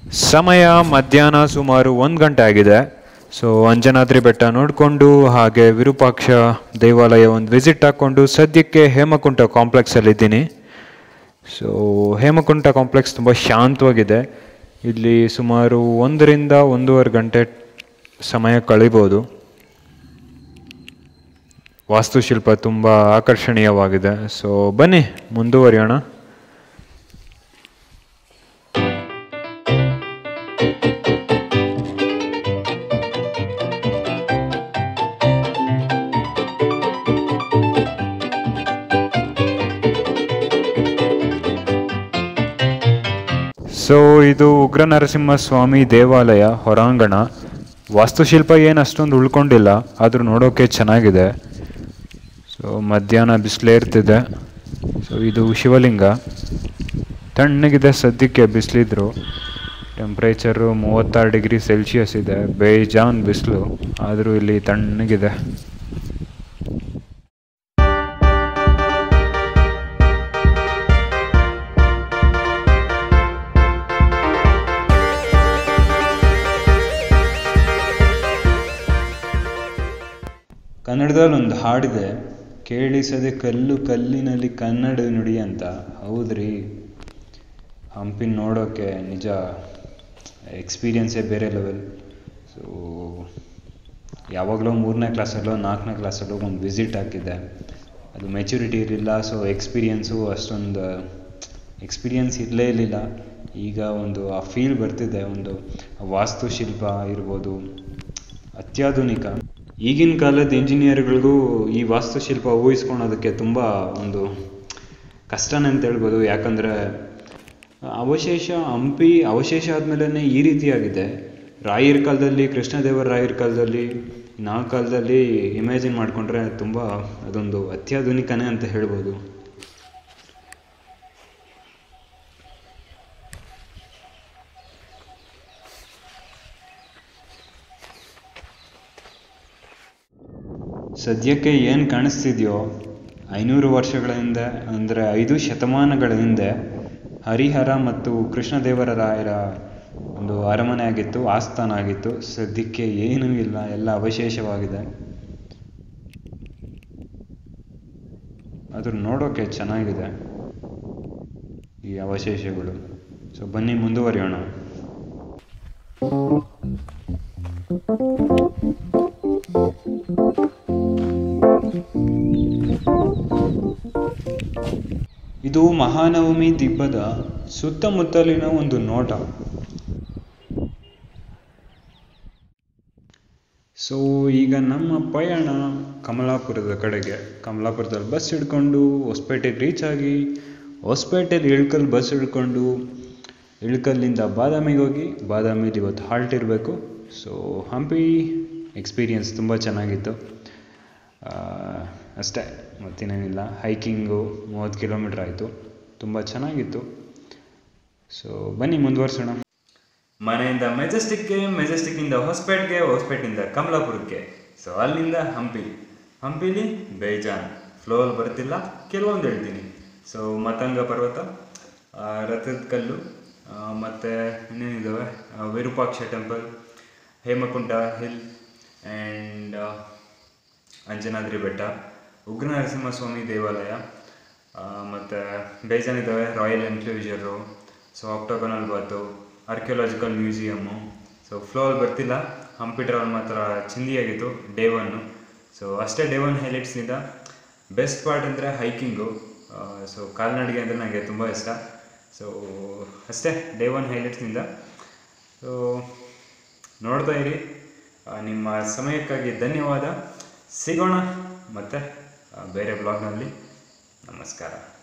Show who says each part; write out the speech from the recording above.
Speaker 1: ಸಮಯ ಮಧ್ಯಾಹ್ನ ಸುಮಾರು ಒಂದು ಗಂಟೆ ಆಗಿದೆ ಸೊ ಅಂಜನಾದ್ರಿ ಬೆಟ್ಟ ನೋಡಿಕೊಂಡು ಹಾಗೆ ವಿರೂಪಾಕ್ಷ ದೇವಾಲಯ ಒಂದು ವಿಸಿಟ್ ಹಾಕ್ಕೊಂಡು ಸದ್ಯಕ್ಕೆ ಹೇಮಕುಂಟ ಕಾಂಪ್ಲೆಕ್ಸಲ್ಲಿದ್ದೀನಿ ಸೊ ಹೇಮಕುಂಟ ಕಾಂಪ್ಲೆಕ್ಸ್ ತುಂಬ ಶಾಂತವಾಗಿದೆ ಇಲ್ಲಿ ಸುಮಾರು ಒಂದರಿಂದ ಒಂದೂವರೆ ಗಂಟೆ ಸಮಯ ಕಳಿಬೋದು ವಾಸ್ತುಶಿಲ್ಪ ತುಂಬ ಆಕರ್ಷಣೀಯವಾಗಿದೆ ಸೊ ಬನ್ನಿ ಮುಂದುವರಿಯೋಣ ಸೊ ಇದು ಉಗ್ರ ನರಸಿಂಹಸ್ವಾಮಿ ದೇವಾಲಯ ಹೊರಾಂಗಣ ವಾಸ್ತುಶಿಲ್ಪ ಏನು ಅಷ್ಟೊಂದು ಉಳ್ಕೊಂಡಿಲ್ಲ ಆದರೂ ನೋಡೋಕೆ ಚೆನ್ನಾಗಿದೆ ಸೊ ಮಧ್ಯಾಹ್ನ ಬಿಸಿಲೇ ಇರ್ತಿದೆ ಸೊ ಇದು ಶಿವಲಿಂಗ ತಣ್ಣಗಿದೆ ಸದ್ಯಕ್ಕೆ ಬಿಸಿಲಿದ್ರು ಟೆಂಪ್ರೇಚರು ಮೂವತ್ತಾರು ಡಿಗ್ರಿ ಸೆಲ್ಸಿಯಸ್ ಇದೆ ಬೇಜಾನ್ ಬಿಸಿಲು ಆದರೂ ಇಲ್ಲಿ ತಣ್ಣಗಿದೆ ಕನ್ನಡದಲ್ಲಿ ಒಂದು ಹಾಡಿದೆ ಕೇಳಿಸದೆ ಕಲ್ಲು ಕಲ್ಲಿನಲ್ಲಿ ಕನ್ನಡ ನುಡಿ ಅಂತ ಹೌದ್ರಿ ಹಂಪಿನ ನೋಡೋಕ್ಕೆ ನಿಜ ಎಕ್ಸ್ಪೀರಿಯನ್ಸೇ ಬೇರೆ ಲೆವೆಲ್ ಸೊ ಯಾವಾಗಲೂ ಮೂರನೇ ಕ್ಲಾಸಲ್ಲೋ ನಾಲ್ಕನೇ ಕ್ಲಾಸಲ್ಲೋ ಒಂದು ವಿಸಿಟ್ ಹಾಕಿದ್ದೆ ಅದು ಮೆಚುರಿಟಿ ಇರಲಿಲ್ಲ ಸೊ ಎಕ್ಸ್ಪೀರಿಯನ್ಸು ಅಷ್ಟೊಂದು ಎಕ್ಸ್ಪೀರಿಯನ್ಸ್ ಇರಲೇ ಇರಲಿಲ್ಲ ಈಗ ಒಂದು ಆ ಫೀಲ್ ಬರ್ತಿದೆ ಒಂದು ವಾಸ್ತುಶಿಲ್ಪ ಇರ್ಬೋದು ಅತ್ಯಾಧುನಿಕ ಈಗಿನ ಕಾಲದ ಇಂಜಿನಿಯರ್ಗಳಿಗೂ ಈ ವಾಸ್ತುಶಿಲ್ಪ ಊಹಿಸ್ಕೊಳೋದಕ್ಕೆ ತುಂಬ ಒಂದು ಕಷ್ಟನೇ ಅಂತ ಹೇಳ್ಬೋದು ಯಾಕಂದರೆ ಅವಶೇಷ ಹಂಪಿ ಅವಶೇಷ ಆದಮೇಲೆ ಈ ರೀತಿಯಾಗಿದೆ ರಾಯರ ಕಾಲದಲ್ಲಿ ಕೃಷ್ಣದೇವರ ರಾಯರ ಕಾಲದಲ್ಲಿ ನಾವು ಕಾಲದಲ್ಲಿ ಇಮ್ಯಾಜಿನ್ ಮಾಡಿಕೊಂಡ್ರೆ ತುಂಬ ಅದೊಂದು ಅತ್ಯಾಧುನಿಕನೇ ಅಂತ ಹೇಳ್ಬೋದು ಸದ್ಯಕ್ಕೆ ಏನು ಕಾಣಿಸ್ತಿದೆಯೋ ಐನೂರು ವರ್ಷಗಳ ಹಿಂದೆ ಅಂದರೆ ಐದು ಶತಮಾನಗಳ ಹಿಂದೆ ಹರಿಹರ ಮತ್ತು ಕೃಷ್ಣದೇವರ ರಾಯರ ಒಂದು ಅರಮನೆ ಆಗಿತ್ತು ಆಸ್ಥಾನ ಆಗಿತ್ತು ಸದ್ಯಕ್ಕೆ ಏನೂ ಇಲ್ಲ ಎಲ್ಲ ಅವಶೇಷವಾಗಿದೆ ಅದ್ರ ನೋಡೋಕೆ ಚೆನ್ನಾಗಿದೆ ಈ ಅವಶೇಷಗಳು ಸೊ ಬನ್ನಿ ಮುಂದುವರಿಯೋಣ ಇದು ಮಹಾನವಮಿ ದಿಬ್ಬದ ಸುತ್ತಮುತ್ತಲಿನ ಒಂದು ನೋಟ ಸೊ ಈಗ ನಮ್ಮ ಪಯಣ ಕಮಲಾಪುರದ ಕಡೆಗೆ ಕಮಲಾಪುರದಲ್ಲಿ ಬಸ್ ಹಿಡ್ಕೊಂಡು ಹೊಸಪೇಟೆಗೆ ರೀಚ್ ಆಗಿ ಹೊಸಪೇಟೆಲಿ ಇಳ್ಕಲ್ ಬಸ್ ಹಿಡ್ಕೊಂಡು ಇಳ್ಕಲ್ಲಿಂದ ಬಾದಾಮಿಗೆ ಹೋಗಿ ಬಾದಾಮಿಲಿ ಇವತ್ತು ಹಾಲ್ಟ್ ಇರಬೇಕು ಸೊ ಹಂಪಿ ಎಕ್ಸ್ಪೀರಿಯನ್ಸ್ ತುಂಬ ಚೆನ್ನಾಗಿತ್ತು ಅಷ್ಟೇ ಮತ್ತಿನ್ನೇನಿಲ್ಲ ಹೈಕಿಂಗು ಮೂವತ್ತು ಕಿಲೋಮೀಟ್ರ್ ಆಯಿತು ತುಂಬ ಚೆನ್ನಾಗಿತ್ತು ಸೊ ಬನ್ನಿ ಮುಂದುವರ್ಸೋಣ ಮನೆಯಿಂದ ಮೆಜೆಸ್ಟಿಕ್ಗೆ ಮೆಜೆಸ್ಟಿಕ್ಕಿಂದ ಹೊಸಪೇಟ್ಗೆ ಹೊಸಪೇಟಿಂದ ಕಮಲಾಪುರಕ್ಕೆ ಸೊ ಅಲ್ಲಿಂದ ಹಂಪಿ ಹಂಪಿಲಿ ಬೇಜಾನ್ ಫ್ಲೋಲ್ ಬರ್ತಿಲ್ಲ ಕೆಲವೊಂದು ಹೇಳ್ತೀನಿ ಸೊ ಮತಂಗ ಪರ್ವತ ಆ, ರಥದ ಕಲ್ಲು ಆ, ಮತ್ತೆ ಇನ್ನೇನಿದ್ದಾವೆ ಆ, Virupaksha temple Hemakunta hill and Anjanadri ಬೆಟ್ಟ ಉಗ್ರ ನರಸಿಂಹಸ್ವಾಮಿ ದೇವಾಲಯ ಆ, ಮತ್ತು ಬೇಜಾನಿದ್ದಾವೆ royal enclosure so octagonal bath archaeological museum so flow ಬರ್ತಿಲ್ಲ ಹಂಪಿ ಟ್ರಾವೆಲ್ ಮಾತ್ರ ಚಿಂದಿಯಾಗಿತ್ತು ಡೇ ಒನ್ನು ಸೊ ಅಷ್ಟೇ ಡೇ ಒನ್ ಹೈಲೈಟ್ಸ್ನಿಂದ ಬೆಸ್ಟ್ ಪಾರ್ಟ್ ಅಂದರೆ ಹೈಕಿಂಗು ಸೊ ಕಾಲ್ನಡಿಗೆ ಅಂದರೆ ನನಗೆ ತುಂಬ ಇಷ್ಟ ಸೊ ಅಷ್ಟೇ ಡೇ ಒನ್ ಹೈಲೈಟ್ಸ್ನಿಂದ ಸೊ ನೋಡ್ತಾ ಇರಿ ಆ, ನಿಮ್ಮ ಸಮಯಕ್ಕಾಗಿ ಧನ್ಯವಾದ ಸಿಗೋಣ ಮತ್ತು ಬೇರೆ ಬ್ಲಾಗ್ನಲ್ಲಿ ನಮಸ್ಕಾರ